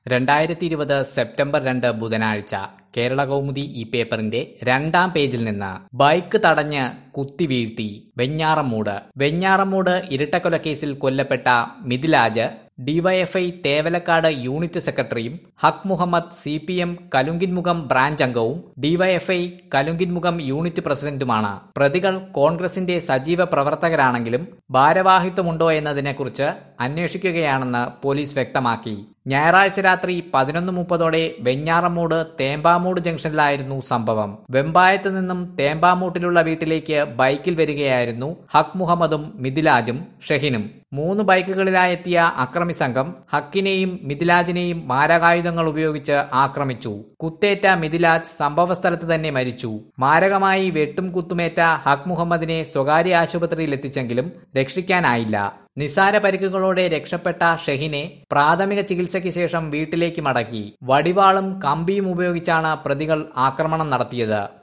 രണ്ടായിരത്തി ഇരുപത് സെപ്റ്റംബർ രണ്ട് ബുധനാഴ്ച കേരള കൗമുദി ഈ പേപ്പറിന്റെ രണ്ടാം പേജിൽ നിന്ന് ബൈക്ക് തടഞ്ഞ് കുത്തിവീഴ്ത്തി വെഞ്ഞാറമ്മൂട് വെഞ്ഞാറമ്മൂട് ഇരട്ടക്കൊലക്കേസിൽ കൊല്ലപ്പെട്ട മിഥിലാജ് ഡിവൈഎഫ്ഐ തേവലക്കാട് യൂണിറ്റ് സെക്രട്ടറിയും Haq Muhammad C P M Kalunkinmukham branch അംഗവും ഡിവൈഎഫ്ഐ കലുങ്കിൻമുഖം യൂണിറ്റ് പ്രസിഡന്റുമാണ് പ്രതികൾ കോൺഗ്രസിന്റെ സജീവ പ്രവർത്തകരാണെങ്കിലും ഭാരവാഹിത്വമുണ്ടോ എന്നതിനെക്കുറിച്ച് അന്വേഷിക്കുകയാണെന്ന് പോലീസ് വ്യക്തമാക്കി ഞായറാഴ്ച രാത്രി പതിനൊന്ന് മുപ്പതോടെ വെഞ്ഞാറമ്മൂട് തേമ്പാമൂട് ജംഗ്ഷനിലായിരുന്നു സംഭവം വെമ്പായത്ത് നിന്നും തേമ്പാമൂട്ടിലുള്ള വീട്ടിലേക്ക് ബൈക്കിൽ വരികയായിരുന്നു ഹക് മുഹമ്മദും മിഥിലാജും ഷെഹിനും മൂന്ന് ബൈക്കുകളിലായെത്തിയ അക്രമി സംഘം ഹക്കിനെയും മിഥിലാജിനെയും മാരകായുധങ്ങൾ ഉപയോഗിച്ച് ആക്രമിച്ചു കുത്തേറ്റ മിഥിലാജ് സംഭവസ്ഥലത്ത് തന്നെ മരിച്ചു മാരകമായി വെട്ടും കുത്തുമേറ്റ ഹക് മുഹമ്മദിനെ സ്വകാര്യ ആശുപത്രിയിൽ എത്തിച്ചെങ്കിലും രക്ഷിക്കാനായില്ല നിസാര പരിക്കുകളോടെ രക്ഷപ്പെട്ട ഷെഹിനെ പ്രാഥമിക ചികിത്സയ്ക്ക് ശേഷം വീട്ടിലേക്ക് മടക്കി വടിവാളും കമ്പിയും ഉപയോഗിച്ചാണ് പ്രതികൾ ആക്രമണം നടത്തിയത്